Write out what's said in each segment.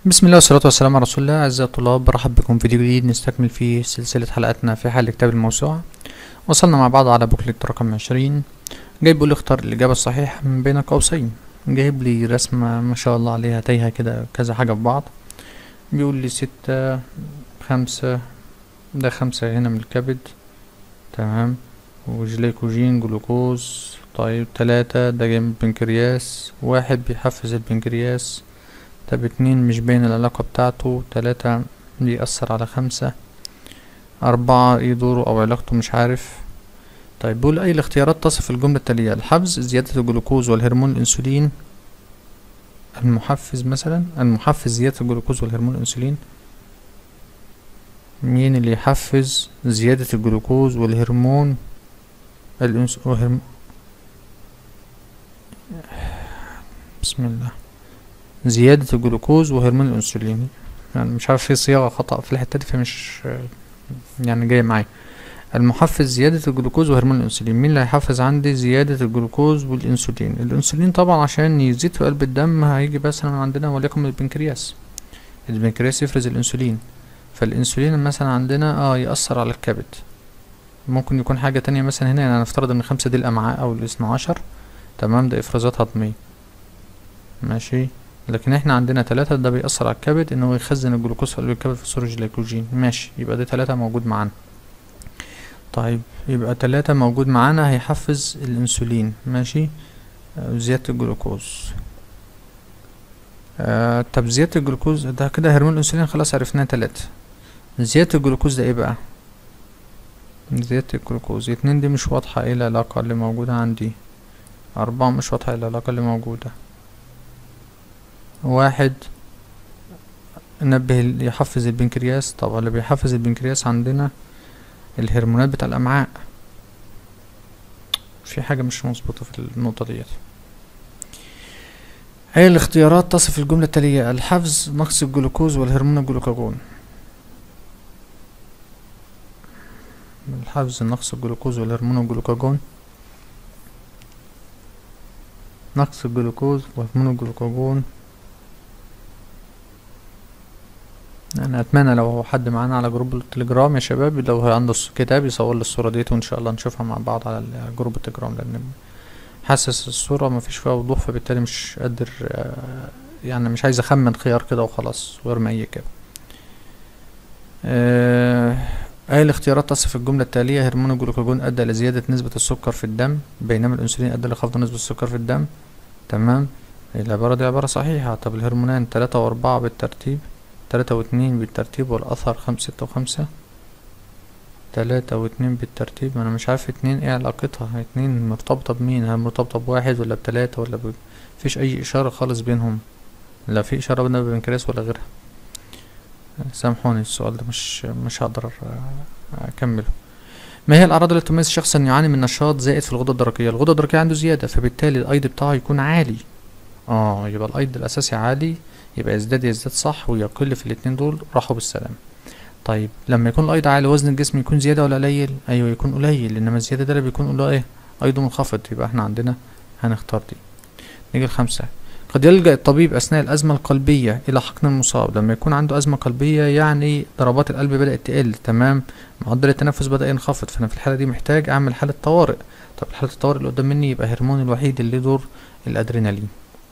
بسم الله والصلاة والسلام على رسول الله أعزائي الطلاب برحب بكم في فيديو جديد نستكمل فيه سلسلة حلقاتنا في حل كتاب الموسوعة وصلنا مع بعض على بوكلت رقم عشرين جاي بيقول لي اختار الإجابة الصحيحة من بين قوسين جايب لي رسمة ما شاء الله عليها تايهة كده كذا حاجة في بعض بيقول لي ستة خمسة ده خمسة هنا من الكبد تمام وجليكوجين جلوكوز طيب تلاتة ده جاي من البنكرياس واحد بيحفز البنكرياس طب اتنين مش باين العلاقة بتاعته تلاتة بيأثر على خمسة أربعة ايه دوره أو علاقته مش عارف طيب بيقول أي الاختيارات تصف الجملة التالية الحفز زيادة الجلوكوز والهرمون الأنسولين المحفز مثلا المحفز زيادة الجلوكوز والهرمون الأنسولين مين اللي يحفز زيادة الجلوكوز والهرمون الأنس... وهرم... بسم الله زيادة الجلوكوز وهرمون الأنسولين يعني مش عارف في صياغة خطأ في الحتة دي فمش يعني جاي معايا المحفز زيادة الجلوكوز وهرمون الأنسولين مين اللي هيحفز عندي زيادة الجلوكوز والأنسولين الأنسولين طبعا عشان يزيد في قلب الدم هيجي مثلا عندنا وليكن من البنكرياس البنكرياس يفرز الأنسولين فالأنسولين مثلا عندنا اه يأثر على الكبد ممكن يكون حاجة تانية مثلا هنا يعني نفترض ان خمسة دي الأمعاء أو الاثنى عشر تمام ده إفرازات هضمية ماشي لكن احنا عندنا تلاتة ده بيأثر على الكبد ان هو يخزن الجلوكوز في قلب الكبد في صورة جليكوجين ماشي يبقى ده تلاتة موجود معانا طيب يبقى تلاتة موجود معانا هيحفز الانسولين ماشي آه، زيادة الجلوكوز آه طب زيادة الجلوكوز ده كده هرمون الانسولين خلاص عرفناه تلاتة زيادة الجلوكوز ده ايه بقى زيادة الجلوكوز اتنين دي مش واضحة ايه العلاقة اللي موجودة عندي أربعة مش واضحة ايه العلاقة اللي موجودة واحد نبه ال- يحفز البنكرياس طبعا اللي بيحفز البنكرياس عندنا الهرمونات بتاع الأمعاء في حاجة مش مظبوطة في النقطة ديت هي الاختيارات تصف الجملة التالية الحفز نقص الجلوكوز والهرمون الجلوكاجون الحفز نقص الجلوكوز والهرمون الجلوكاجون نقص الجلوكوز وهرمون الجلوكاجون انا اتمنى لو حد معانا على جروب التليجرام يا شباب لو هو عنده الص- كتاب يصور لي الصوره ديت وان شاء الله نشوفها مع بعض على ال- جروب التليجرام لان حاسس الصوره ما فيش فيها وضوح فبالتالي مش قادر آه، يعني مش عايز اخمن خيار كده وخلاص وارمي اي كده آه، اي الاختيارات تصف الجمله التاليه هرمون الجلوكاجون ادى لزياده نسبه السكر في الدم بينما الانسولين ادى لخفض نسبه السكر في الدم تمام العباره دي عباره صحيحه طب الهرمونان تلاتة واربعة بالترتيب تلاتة واتنين بالترتيب والأثر خمسة ستة وخمسة تلاتة واتنين بالترتيب أنا مش عارف اتنين ايه علاقتها اتنين مرتبطة بمين هل مرتبطة بواحد ولا بتلاتة ولا ب... مفيش أي إشارة خالص بينهم لا في إشارة بين البنكرياس ولا غيرها سامحوني السؤال ده مش مش هقدر أ- أكمله ما هي الأعراض التي تميز شخصا يعاني من نشاط زائد في الغدة الدرقية الغدة الدرقية عنده زيادة فبالتالي الأيض بتاعه يكون عالي اه يبقى الأيض الأساسي عالي يبقى يزداد يزداد صح ويقل في الاتنين دول راحوا بالسلام طيب لما يكون الايض عالي وزن الجسم يكون زياده ولا قليل ايوه يكون قليل انما الزياده ده اللي بيكون قليل ايه ايضه منخفض يبقى احنا عندنا هنختار دي نيجي الخمسة قد يلجأ الطبيب أثناء الأزمة القلبية إلى حقن المصاب لما يكون عنده أزمة قلبية يعني ضربات القلب بدأت تقل تمام معدل التنفس بدأ ينخفض فأنا في الحالة دي محتاج أعمل حالة طوارئ طب حالة الطوارئ اللي قدام مني يبقى هرمون الوحيد اللي له دور الأدرينالين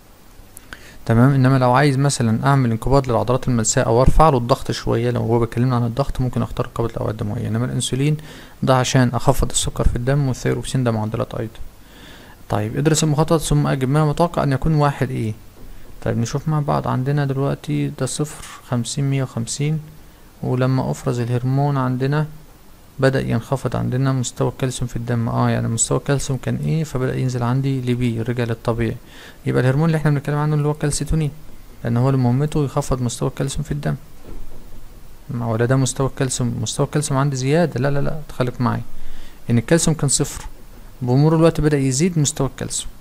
تمام انما لو عايز مثلا اعمل انقباض للعضلات الملساء او ارفع له الضغط شويه لو هو بيكلمنا عن الضغط ممكن اختار انقباض الاوعيه الدمويه انما الانسولين ده عشان اخفض السكر في الدم والثيروكسين ده معدلات ايضا طيب ادرس المخطط ثم اجب ما متوقع ان يكون واحد ايه طيب نشوف مع بعض عندنا دلوقتي ده صفر خمسين مية وخمسين ولما افرز الهرمون عندنا بدأ ينخفض عندنا مستوى الكالسيوم في الدم اه يعني مستوى الكالسيوم كان ايه فبدأ ينزل عندي لبي رجع للطبيعي يبقى الهرمون اللي احنا بنتكلم عنه اللي هو الكالسيتونين لان هو اللي مهمته يخفض مستوى الكالسيوم في الدم ما ولا ده مستوى الكالسيوم مستوى الكالسيوم عندي زيادة لا لا لا تخليك معايا ان الكالسيوم كان صفر بمرور الوقت بدأ يزيد مستوى الكالسيوم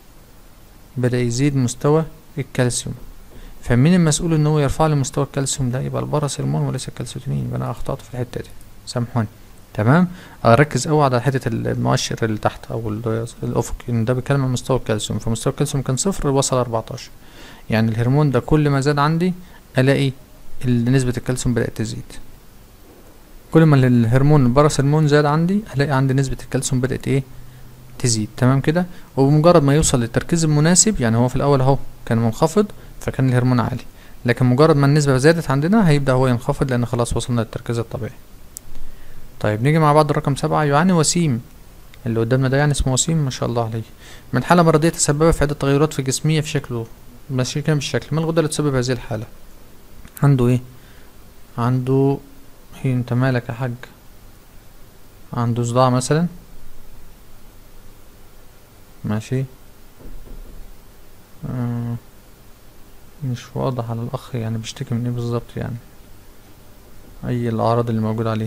بدأ يزيد مستوى الكالسيوم فمين المسؤول ان هو يرفع لي مستوى الكالسيوم ده يبقى البارس هرمون وليس الكالسيتونين يبقى انا اخطأت في الحتة دي سامحوني تمام اركز قوي على حته المؤشر اللي تحت او ال- الافق ان ده بيتكلم عن مستوى الكالسيوم فمستوى الكالسيوم كان صفر وصل 14 يعني الهرمون ده كل ما زاد عندي الاقي ال- نسبة الكالسيوم بدأت تزيد كل ما الهرمون الباراسيرمون زاد عندي هلاقي عندي نسبة الكالسيوم بدأت ايه تزيد تمام كده وبمجرد ما يوصل للتركيز المناسب يعني هو في الاول اهو كان منخفض فكان الهرمون عالي لكن مجرد ما النسبة زادت عندنا هيبدأ هو ينخفض لأن خلاص وصلنا للتركيز الطبيعي طيب نيجي مع بعض الرقم سبعة يعاني وسيم اللي قدامنا ده يعني اسمه وسيم ما شاء الله عليه من حالة مرضية تسبب في عدة تغيرات في جسمية في شكله ماشي كده بالشكل ما الغدة اللي تسبب هذه الحالة عنده ايه عنده هي انت مالك يا حاج عنده صداع مثلا ماشي آه مش واضح على الاخ يعني بيشتكي من ايه بالظبط يعني اي الاعراض اللي موجودة عليه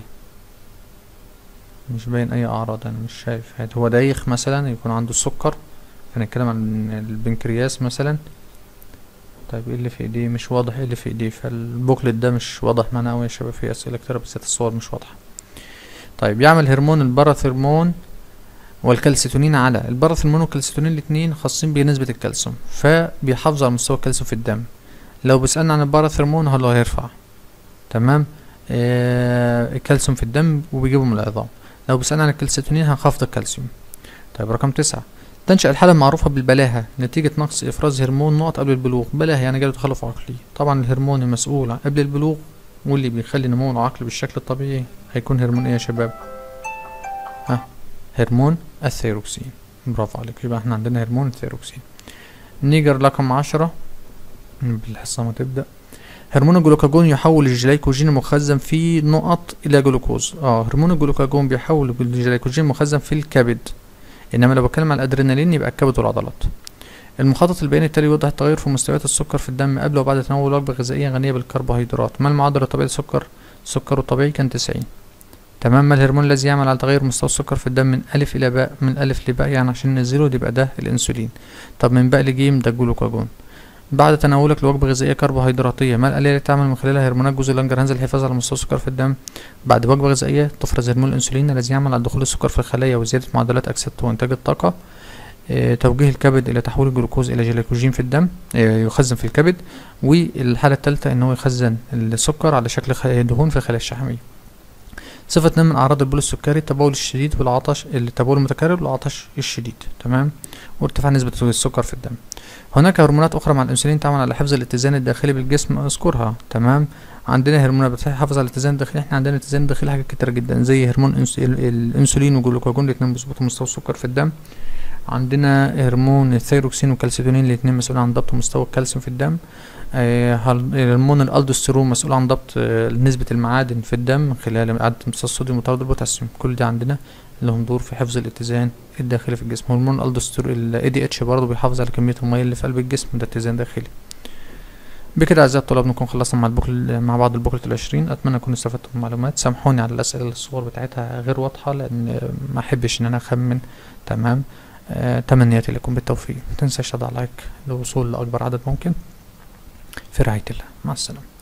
مش باين اي اعراض انا مش شايف هاد هو دايخ مثلا يكون عنده السكر هنتكلم عن البنكرياس مثلا طيب ايه اللي في ايديه مش واضح ايه اللي في ايديه فالبوكلت ده مش واضح معانا اوي يا شباب في اسئله كتير بس الصور مش واضحه طيب يعمل هرمون الباراثرمون والكالسيتونين على الباراثرمون والكالسيتونين الاتنين خاصين بنسبة الكالسيوم فبيحافظوا على مستوى الكالسيوم في الدم لو بيسألنا عن الباراثرمون هو اللي هيرفع تمام آه الكالسيوم في الدم وبيجيبه من العظام لو بيسألنا عن الكالسيتونين هنخفض الكالسيوم طيب رقم تسعة تنشأ الحالة المعروفة بالبلاهة نتيجة نقص إفراز هرمون نقط قبل البلوغ بلاهة يعني جاله تخلف عقلي طبعا الهرمون المسؤول عن- قبل البلوغ واللي بيخلي نمو العقل بالشكل الطبيعي هيكون هرمون ايه يا شباب ها هرمون الثيروكسين برافو عليك يبقى احنا عندنا هرمون الثيروكسين نيجي رقم عشرة بالحصة ما تبدأ هرمون الجلوكاجون يحول الجليكوجين المخزن في نقط إلى جلوكوز اه هرمون الجلوكاجون بيحول الجليكوجين المخزن في الكبد انما لو بتكلم عن الادرينالين يبقى الكبد والعضلات المخطط البياني التالي يوضح التغير في مستويات السكر في الدم قبل وبعد تناول وجبة غذائية غنية بالكربوهيدرات ما المعدل الطبيعي للسكر السكر الطبيعي كان تسعين تمام ما الهرمون الذي يعمل على تغير مستوى السكر في الدم من ألف إلى باء من ألف لباء يعني عشان ننزله يبقى ده الأنسولين طب من باء لجيم ده الجلوكاجون بعد تناولك لوجبة غذائية كربوهيدراتية ما الآلية اللي تعمل من خلالها هرمونات جزء لانجرهانز للحفاظ على مستوى السكر في الدم بعد وجبة غذائية تفرز هرمون الأنسولين الذي يعمل على دخول السكر في الخلايا وزيادة معدلات أكسدة وإنتاج الطاقة آه، توجيه الكبد إلى تحويل الجلوكوز إلى جليكوجين في الدم آه، يخزن في الكبد والحالة الثالثة إن هو يخزن السكر على شكل خ- دهون في الخلايا الشحمية صفة اتنين من أعراض البول السكري التبول الشديد والعطش التبول المتكرر والعطش الشديد تمام وارتفاع نسبة السكر في الدم هناك هرمونات أخرى مع الأنسولين تعمل على حفظ الاتزان الداخلي بالجسم أذكرها تمام عندنا هرمونات بتحافظ على الاتزان الداخلي احنا عندنا الاتزان الداخلي حاجات كتيرة جدا زي هرمون الأنس- ال- الأنسولين والجلوكاجون الاتنين بيظبطوا مستوى السكر في الدم عندنا هرمون الثيروكسين والكالسيتونين الاتنين مسؤولين عن ضبط مستوى الكالسيوم في الدم آه، هل- هرمون الالدوستيرون مسؤول عن ضبط آه، نسبة المعادن في الدم من خلال عدم امتصاص الصوديوم وتعرض البوتاسيوم كل ده عندنا لهم دور في حفظ الاتزان الداخلي في الجسم هرمون الالدوستيرون ال ADH برضه بيحافظ على كمية المية اللي في قلب الجسم ده اتزان داخلي بكده أعزائي الطلاب نكون خلصنا مع البوكل مع بعض البوكلت العشرين أتمنى أكون استفدتم من المعلومات سامحوني على الأسئلة اللي الصور بتاعتها غير واضحة لأن ما أحبش إن أنا أخمن تمام آه، تمنياتي لكم بالتوفيق متنساش تضع لايك للوصول لأكبر عدد ممكن في رعاية الله مع السلامة